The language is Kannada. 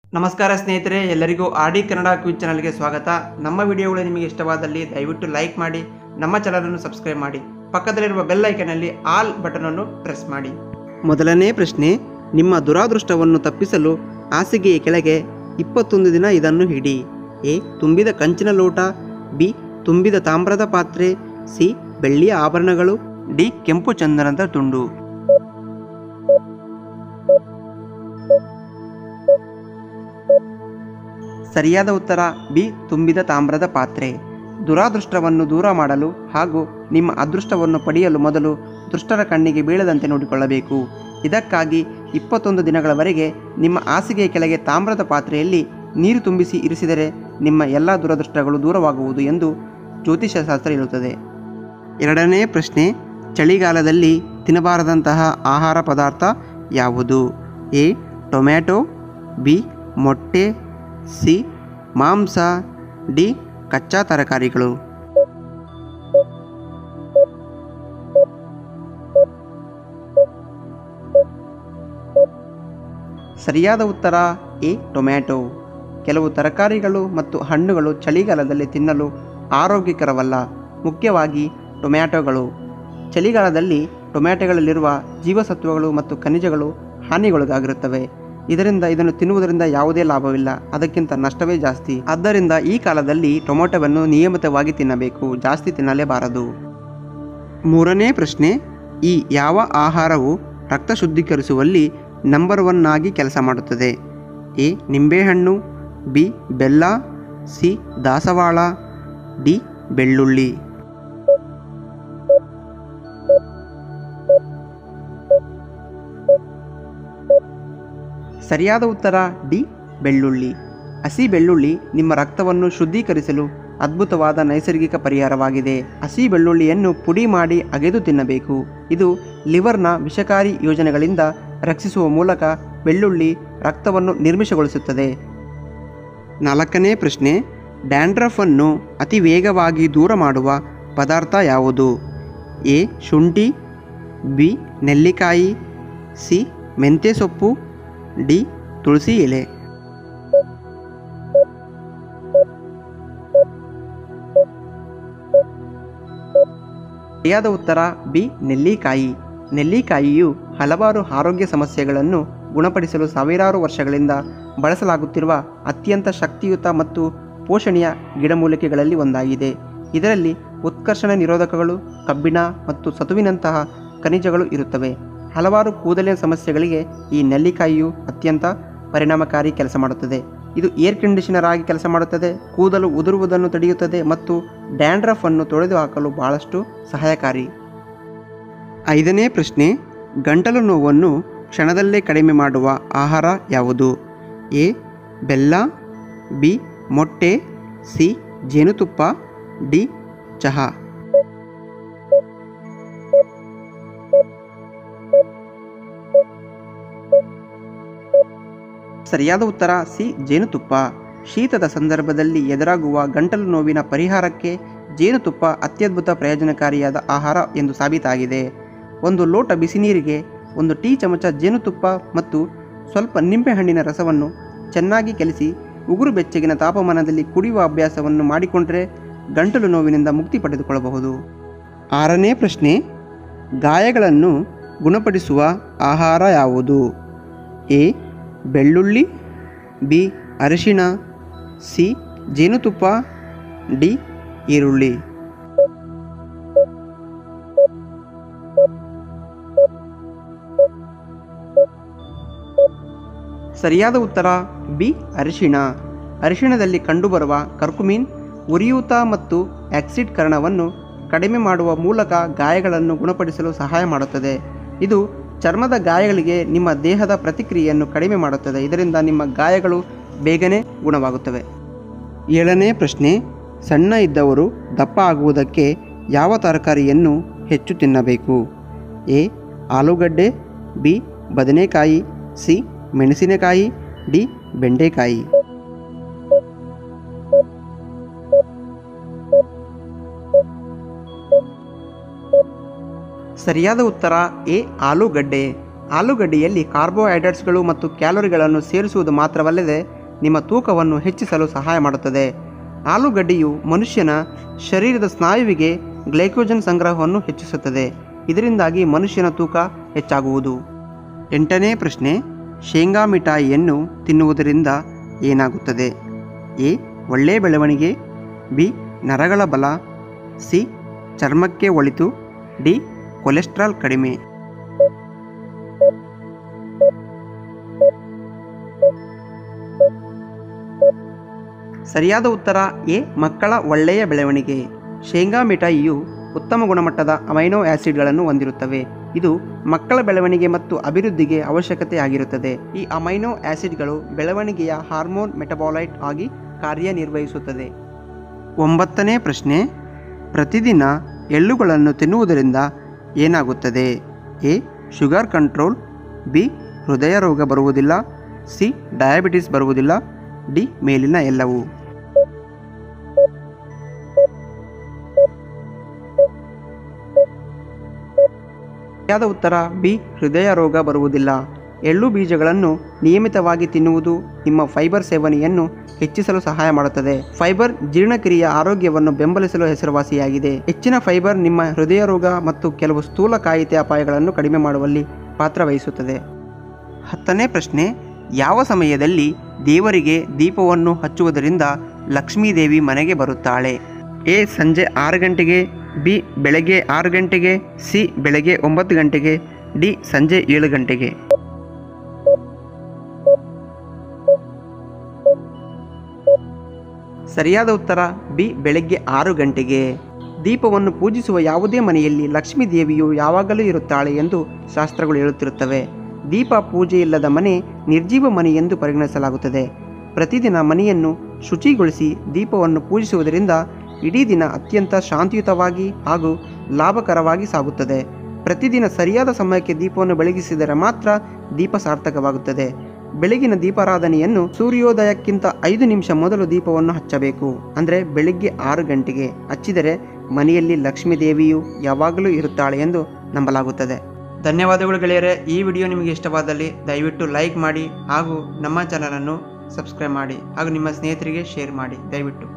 ನಮಸ್ಕಾರ ಸ್ನೇಹಿತರೆ ಎಲ್ಲರಿಗೂ ಆರ್ ಡಿ ಕನ್ನಡ ಕ್ವಿಜ್ ಚಾನಲ್ಗೆ ಸ್ವಾಗತ ನಮ್ಮ ವಿಡಿಯೋಗಳು ನಿಮಗೆ ಇಷ್ಟವಾದಲ್ಲಿ ದಯವಿಟ್ಟು ಲೈಕ್ ಮಾಡಿ ನಮ್ಮ ಚಾನಲನ್ನು ಸಬ್ಸ್ಕ್ರೈಬ್ ಮಾಡಿ ಪಕ್ಕದಲ್ಲಿರುವ ಬೆಲ್ ಐಕನಲ್ಲಿ ಆಲ್ ಬಟನ್ ಅನ್ನು ಪ್ರೆಸ್ ಮಾಡಿ ಮೊದಲನೇ ಪ್ರಶ್ನೆ ನಿಮ್ಮ ದುರಾದೃಷ್ಟವನ್ನು ತಪ್ಪಿಸಲು ಹಾಸಿಗೆಯ ಕೆಳಗೆ ಇಪ್ಪತ್ತೊಂದು ದಿನ ಇದನ್ನು ಹಿಡಿ ಎ ತುಂಬಿದ ಕಂಚಿನ ಲೋಟ ಬಿ ತುಂಬಿದ ತಾಮ್ರದ ಪಾತ್ರೆ ಸಿ ಬೆಳ್ಳಿಯ ಆಭರಣಗಳು ಡಿ ಕೆಂಪು ಚಂದನದ ತುಂಡು ಸರಿಯಾದ ಉತ್ತರ ಬಿ ತುಂಬಿದ ತಾಮ್ರದ ಪಾತ್ರೆ ದುರಾದೃಷ್ಟವನ್ನು ದೂರ ಮಾಡಲು ಹಾಗೂ ನಿಮ್ಮ ಅದೃಷ್ಟವನ್ನು ಪಡೆಯಲು ಮೊದಲು ದುಷ್ಟರ ಕಣ್ಣಿಗೆ ಬೀಳದಂತೆ ನೋಡಿಕೊಳ್ಳಬೇಕು ಇದಕ್ಕಾಗಿ ಇಪ್ಪತ್ತೊಂದು ದಿನಗಳವರೆಗೆ ನಿಮ್ಮ ಹಾಸಿಗೆಯ ಕೆಳಗೆ ತಾಮ್ರದ ಪಾತ್ರೆಯಲ್ಲಿ ನೀರು ತುಂಬಿಸಿ ಇರಿಸಿದರೆ ನಿಮ್ಮ ಎಲ್ಲ ದುರದೃಷ್ಟಗಳು ದೂರವಾಗುವುದು ಎಂದು ಜ್ಯೋತಿಷ್ಯ ಶಾಸ್ತ್ರ ಹೇಳುತ್ತದೆ ಎರಡನೇ ಪ್ರಶ್ನೆ ಚಳಿಗಾಲದಲ್ಲಿ ತಿನ್ನಬಾರದಂತಹ ಆಹಾರ ಪದಾರ್ಥ ಯಾವುದು ಎ ಟೊಮ್ಯಾಟೊ ಬಿ ಮೊಟ್ಟೆ ಸಿ ಮಾಂಸ ಡಿ ಕಚ್ಚಾ ತರಕಾರಿಗಳು ಸರಿಯಾದ ಉತ್ತರ ಎ ಟೊಮ್ಯಾಟೊ ಕೆಲವು ತರಕಾರಿಗಳು ಮತ್ತು ಹಣ್ಣುಗಳು ಚಳಿಗಾಲದಲ್ಲಿ ತಿನ್ನಲು ಆರೋಗ್ಯಕರವಲ್ಲ ಮುಖ್ಯವಾಗಿ ಟೊಮ್ಯಾಟೊಗಳು ಚಳಿಗಾಲದಲ್ಲಿ ಟೊಮ್ಯಾಟೊಗಳಲ್ಲಿರುವ ಜೀವಸತ್ವಗಳು ಮತ್ತು ಖನಿಜಗಳು ಹಾನಿಗೊಳಗಾಗಿರುತ್ತವೆ ಇದರಿಂದ ಇದನ್ನು ತಿನ್ನುವುದರಿಂದ ಯಾವುದೇ ಲಾಭವಿಲ್ಲ ಅದಕ್ಕಿಂತ ನಷ್ಟವೇ ಜಾಸ್ತಿ ಆದ್ದರಿಂದ ಈ ಕಾಲದಲ್ಲಿ ಟೊಮೆಟೊವನ್ನು ನಿಯಮಿತವಾಗಿ ತಿನ್ನಬೇಕು ಜಾಸ್ತಿ ತಿನ್ನಲೇಬಾರದು ಮೂರನೇ ಪ್ರಶ್ನೆ ಈ ಯಾವ ಆಹಾರವು ರಕ್ತ ಶುದ್ಧೀಕರಿಸುವಲ್ಲಿ ನಂಬರ್ ಒನ್ ಆಗಿ ಕೆಲಸ ಮಾಡುತ್ತದೆ ಎ ನಿಂಬೆಹಣ್ಣು ಬಿ ಬೆಲ್ಲ ಸಿ ದಾಸವಾಳ ಡಿ ಬೆಳ್ಳುಳ್ಳಿ ಸರಿಯಾದ ಉತ್ತರ ಡಿ ಬೆಳ್ಳುಳ್ಳಿ ಹಸಿ ಬೆಳ್ಳುಳ್ಳಿ ನಿಮ್ಮ ರಕ್ತವನ್ನು ಶುದ್ಧೀಕರಿಸಲು ಅದ್ಭುತವಾದ ನೈಸರ್ಗಿಕ ಪರಿಹಾರವಾಗಿದೆ ಹಸಿ ಬೆಳ್ಳುಳ್ಳಿಯನ್ನು ಪುಡಿ ಮಾಡಿ ಅಗೆದು ತಿನ್ನಬೇಕು ಇದು ಲಿವರ್ನ ವಿಷಕಾರಿ ಯೋಜನೆಗಳಿಂದ ರಕ್ಷಿಸುವ ಮೂಲಕ ಬೆಳ್ಳುಳ್ಳಿ ರಕ್ತವನ್ನು ನಿರ್ಮಿಷಗೊಳಿಸುತ್ತದೆ ನಾಲ್ಕನೇ ಪ್ರಶ್ನೆ ಡ್ಯಾಂಡ್ರಫನ್ನು ಅತಿ ವೇಗವಾಗಿ ದೂರ ಮಾಡುವ ಪದಾರ್ಥ ಯಾವುದು ಎ ಶುಂಠಿ ಬಿ ನೆಲ್ಲಿಕಾಯಿ ಸಿ ಮೆಂತ್ಯ ಸೊಪ್ಪು ಡಿ ತುಳಸಿ ಎಲೆ ಸರಿಯಾದ ಉತ್ತರ ಬಿ ನೆಲ್ಲಿಕಾಯಿ ನೆಲ್ಲಿಕಾಯಿಯು ಹಲವಾರು ಆರೋಗ್ಯ ಸಮಸ್ಯೆಗಳನ್ನು ಗುಣಪಡಿಸಲು ಸಾವಿರಾರು ವರ್ಷಗಳಿಂದ ಬಳಸಲಾಗುತ್ತಿರುವ ಅತ್ಯಂತ ಶಕ್ತಿಯುತ ಮತ್ತು ಪೋಷಣೀಯ ಗಿಡಮೂಲಿಕೆಗಳಲ್ಲಿ ಒಂದಾಗಿದೆ ಇದರಲ್ಲಿ ಉತ್ಕರ್ಷಣ ನಿರೋಧಕಗಳು ಕಬ್ಬಿಣ ಮತ್ತು ಸತುವಿನಂತಹ ಖನಿಜಗಳು ಇರುತ್ತವೆ ಹಲವಾರು ಕೂದಲಿನ ಸಮಸ್ಯೆಗಳಿಗೆ ಈ ನೆಲ್ಲಿಕಾಯಿಯು ಅತ್ಯಂತ ಪರಿಣಾಮಕಾರಿ ಕೆಲಸ ಮಾಡುತ್ತದೆ ಇದು ಏರ್ ಕಂಡೀಷನರ್ ಆಗಿ ಕೆಲಸ ಮಾಡುತ್ತದೆ ಕೂದಲು ಉದುರುವುದನ್ನು ತಡೆಯುತ್ತದೆ ಮತ್ತು ಡ್ಯಾಂಡ್ರಫ್ ಅನ್ನು ತೊಳೆದು ಹಾಕಲು ಬಹಳಷ್ಟು ಸಹಾಯಕಾರಿ ಐದನೇ ಪ್ರಶ್ನೆ ಗಂಟಲು ನೋವನ್ನು ಕ್ಷಣದಲ್ಲೇ ಕಡಿಮೆ ಮಾಡುವ ಆಹಾರ ಯಾವುದು ಎ ಬೆಲ್ಲ ಬಿ ಮೊಟ್ಟೆ ಸಿ ಜೇನುತುಪ್ಪ ಡಿ ಚಹಾ ಸರಿಯಾದ ಉತ್ತರ ಸಿ ಜೇನುತುಪ್ಪ ಶೀತದ ಸಂದರ್ಭದಲ್ಲಿ ಎದುರಾಗುವ ಗಂಟಲು ನೋವಿನ ಪರಿಹಾರಕ್ಕೆ ಜೇನುತುಪ್ಪ ಅತ್ಯದ್ಭುತ ಪ್ರಯೋಜನಕಾರಿಯಾದ ಆಹಾರ ಎಂದು ಸಾಬೀತಾಗಿದೆ ಒಂದು ಲೋಟ ಬಿಸಿ ನೀರಿಗೆ ಒಂದು ಟೀ ಚಮಚ ಜೇನುತುಪ್ಪ ಮತ್ತು ಸ್ವಲ್ಪ ನಿಂಬೆಹಣ್ಣಿನ ರಸವನ್ನು ಚೆನ್ನಾಗಿ ಕಲಿಸಿ ಉಗುರು ಬೆಚ್ಚಗಿನ ತಾಪಮಾನದಲ್ಲಿ ಕುಡಿಯುವ ಅಭ್ಯಾಸವನ್ನು ಮಾಡಿಕೊಂಡರೆ ಗಂಟಲು ನೋವಿನಿಂದ ಮುಕ್ತಿ ಪಡೆದುಕೊಳ್ಳಬಹುದು ಆರನೇ ಪ್ರಶ್ನೆ ಗಾಯಗಳನ್ನು ಗುಣಪಡಿಸುವ ಆಹಾರ ಯಾವುದು ಎ ಬೆಳ್ಳುಳ್ಳಿ ಬಿ ಅರಿಶಿಣ ಸಿ ಜೇನುತುಪ್ಪ ಡಿ ಈರುಳ್ಳಿ ಸರಿಯಾದ ಉತ್ತರ ಬಿ ಅರಿಶಿಣ ಅರಿಶಿಣದಲ್ಲಿ ಕಂಡುಬರುವ ಕರ್ಕುಮಿನ್ ಉರಿಯೂತ ಮತ್ತು ಆಕ್ಸಿಡ್ ಕರಣವನ್ನು ಕಡಿಮೆ ಮಾಡುವ ಮೂಲಕ ಗಾಯಗಳನ್ನು ಗುಣಪಡಿಸಲು ಸಹಾಯ ಮಾಡುತ್ತದೆ ಇದು ಚರ್ಮದ ಗಾಯಗಳಿಗೆ ನಿಮ್ಮ ದೇಹದ ಪ್ರತಿಕ್ರಿಯೆಯನ್ನು ಕಡಿಮೆ ಮಾಡುತ್ತದೆ ಇದರಿಂದ ನಿಮ್ಮ ಗಾಯಗಳು ಬೇಗನೆ ಗುಣವಾಗುತ್ತವೆ ಏಳನೇ ಪ್ರಶ್ನೆ ಸಣ್ಣ ಇದ್ದವರು ದಪ್ಪ ಆಗುವುದಕ್ಕೆ ಯಾವ ತರಕಾರಿಯನ್ನು ಹೆಚ್ಚು ತಿನ್ನಬೇಕು ಎ ಆಲೂಗಡ್ಡೆ ಬಿ ಬದನೆಕಾಯಿ ಸಿ ಮೆಣಸಿನಕಾಯಿ ಡಿ ಬೆಂಡೆಕಾಯಿ ಸರಿಯಾದ ಉತ್ತರ ಎ ಆಲೂಗಡ್ಡೆ ಆಲೂಗಡ್ಡೆಯಲ್ಲಿ ಕಾರ್ಬೋಹೈಡ್ರೇಟ್ಸ್ಗಳು ಮತ್ತು ಕ್ಯಾಲೋರಿಗಳನ್ನು ಸೇರಿಸುವುದು ಮಾತ್ರವಲ್ಲದೆ ನಿಮ್ಮ ತೂಕವನ್ನು ಹೆಚ್ಚಿಸಲು ಸಹಾಯ ಮಾಡುತ್ತದೆ ಆಲೂಗಡ್ಡೆಯು ಮನುಷ್ಯನ ಶರೀರದ ಸ್ನಾಯುವಿಗೆ ಗ್ಲೈಕೋಜನ್ ಸಂಗ್ರಹವನ್ನು ಹೆಚ್ಚಿಸುತ್ತದೆ ಇದರಿಂದಾಗಿ ಮನುಷ್ಯನ ತೂಕ ಹೆಚ್ಚಾಗುವುದು ಎಂಟನೇ ಪ್ರಶ್ನೆ ಶೇಂಗಾ ಮಿಠಾಯಿಯನ್ನು ತಿನ್ನುವುದರಿಂದ ಏನಾಗುತ್ತದೆ ಎ ಒಳ್ಳೆ ಬೆಳವಣಿಗೆ ಬಿ ನರಗಳ ಬಲ ಸಿ ಚರ್ಮಕ್ಕೆ ಒಳಿತು ಡಿ ಕೊಲೆಸ್ಟ್ರಾಲ್ ಕಡಿಮೆ ಸರಿಯಾದ ಉತ್ತರ ಎ ಮಕ್ಕಳ ಒಳ್ಳೆಯ ಬೆಳವಣಿಗೆ ಶೇಂಗಾ ಮಿಠಾಯಿಯು ಉತ್ತಮ ಗುಣಮಟ್ಟದ ಅಮೈನೋ ಆಸಿಡ್ಗಳನ್ನು ಹೊಂದಿರುತ್ತವೆ ಇದು ಮಕ್ಕಳ ಬೆಳವಣಿಗೆ ಮತ್ತು ಅಭಿವೃದ್ಧಿಗೆ ಅವಶ್ಯಕತೆ ಆಗಿರುತ್ತದೆ ಈ ಅಮೈನೋ ಆಸಿಡ್ಗಳು ಬೆಳವಣಿಗೆಯ ಹಾರ್ಮೋನ್ ಮೆಟಬಾಲೈಟ್ ಆಗಿ ಕಾರ್ಯನಿರ್ವಹಿಸುತ್ತದೆ ಒಂಬತ್ತನೇ ಪ್ರಶ್ನೆ ಪ್ರತಿದಿನ ಎಳ್ಳುಗಳನ್ನು ತಿನ್ನುವುದರಿಂದ ಏನಾಗುತ್ತದೆ ಎ ಶುಗರ್ ಕಂಟ್ರೋಲ್ ಬಿ ಹೃದಯ ರೋಗ ಬರುವುದಿಲ್ಲ ಸಿ ಡಯಾಬಿಟಿಸ್ ಬರುವುದಿಲ್ಲ ಡಿ ಮೇಲಿನ ಎಲ್ಲವೂ ಸರಿಯಾದ ಉತ್ತರ ಬಿ ಹೃದಯ ರೋಗ ಬರುವುದಿಲ್ಲ ಎಳ್ಳು ಬೀಜಗಳನ್ನು ನಿಯಮಿತವಾಗಿ ತಿನ್ನುವುದು ನಿಮ್ಮ ಫೈಬರ್ ಸೇವನೆಯನ್ನು ಹೆಚ್ಚಿಸಲು ಸಹಾಯ ಮಾಡುತ್ತದೆ ಫೈಬರ್ ಜೀರ್ಣಕ್ರಿಯೆಯ ಆರೋಗ್ಯವನ್ನು ಬೆಂಬಲಿಸಲು ಹೆಸರುವಾಸಿಯಾಗಿದೆ ಹೆಚ್ಚಿನ ಫೈಬರ್ ನಿಮ್ಮ ಹೃದಯ ರೋಗ ಮತ್ತು ಕೆಲವು ಸ್ಥೂಲ ಕಾಯಿತೆ ಅಪಾಯಗಳನ್ನು ಕಡಿಮೆ ಮಾಡುವಲ್ಲಿ ಪಾತ್ರ ವಹಿಸುತ್ತದೆ ಹತ್ತನೇ ಪ್ರಶ್ನೆ ಯಾವ ಸಮಯದಲ್ಲಿ ದೇವರಿಗೆ ದೀಪವನ್ನು ಹಚ್ಚುವುದರಿಂದ ಲಕ್ಷ್ಮೀದೇವಿ ಮನೆಗೆ ಬರುತ್ತಾಳೆ ಎ ಸಂಜೆ ಆರು ಗಂಟೆಗೆ ಬಿ ಬೆಳಗ್ಗೆ ಆರು ಗಂಟೆಗೆ ಸಿ ಬೆಳಗ್ಗೆ ಒಂಬತ್ತು ಗಂಟೆಗೆ ಡಿ ಸಂಜೆ ಏಳು ಗಂಟೆಗೆ ಸರಿಯಾದ ಉತ್ತರ ಬಿ ಬೆಳಗ್ಗೆ ಆರು ಗಂಟೆಗೆ ದೀಪವನ್ನು ಪೂಜಿಸುವ ಯಾವುದೇ ಮನೆಯಲ್ಲಿ ಲಕ್ಷ್ಮೀ ದೇವಿಯು ಯಾವಾಗಲೂ ಇರುತ್ತಾಳೆ ಎಂದು ಶಾಸ್ತ್ರಗಳು ಹೇಳುತ್ತಿರುತ್ತವೆ ದೀಪ ಪೂಜೆ ಇಲ್ಲದ ಮನೆ ನಿರ್ಜೀವ ಮನೆ ಎಂದು ಪರಿಗಣಿಸಲಾಗುತ್ತದೆ ಪ್ರತಿದಿನ ಮನೆಯನ್ನು ಶುಚಿಗೊಳಿಸಿ ದೀಪವನ್ನು ಪೂಜಿಸುವುದರಿಂದ ಇಡೀ ದಿನ ಅತ್ಯಂತ ಶಾಂತಿಯುತವಾಗಿ ಹಾಗೂ ಲಾಭಕರವಾಗಿ ಸಾಗುತ್ತದೆ ಪ್ರತಿದಿನ ಸರಿಯಾದ ಸಮಯಕ್ಕೆ ದೀಪವನ್ನು ಬೆಳಗಿಸಿದರೆ ಮಾತ್ರ ದೀಪ ಸಾರ್ಥಕವಾಗುತ್ತದೆ ಬೆಳಗಿನ ದೀಪಾರಾಧನೆಯನ್ನು ಸೂರ್ಯೋದಯಕ್ಕಿಂತ ಐದು ನಿಮಿಷ ಮೊದಲು ದೀಪವನ್ನು ಹಚ್ಚಬೇಕು ಅಂದರೆ ಬೆಳಿಗ್ಗೆ ಆರು ಗಂಟೆಗೆ ಹಚ್ಚಿದರೆ ಮನೆಯಲ್ಲಿ ಲಕ್ಷ್ಮೀ ದೇವಿಯು ಯಾವಾಗಲೂ ಇರುತ್ತಾಳೆ ಎಂದು ನಂಬಲಾಗುತ್ತದೆ ಧನ್ಯವಾದಗಳು ಗೆಳೆಯರೆ ಈ ವಿಡಿಯೋ ನಿಮಗೆ ಇಷ್ಟವಾದಲ್ಲಿ ದಯವಿಟ್ಟು ಲೈಕ್ ಮಾಡಿ ಹಾಗೂ ನಮ್ಮ ಚಾನಲನ್ನು ಸಬ್ಸ್ಕ್ರೈಬ್ ಮಾಡಿ ಹಾಗೂ ನಿಮ್ಮ ಸ್ನೇಹಿತರಿಗೆ ಶೇರ್ ಮಾಡಿ ದಯವಿಟ್ಟು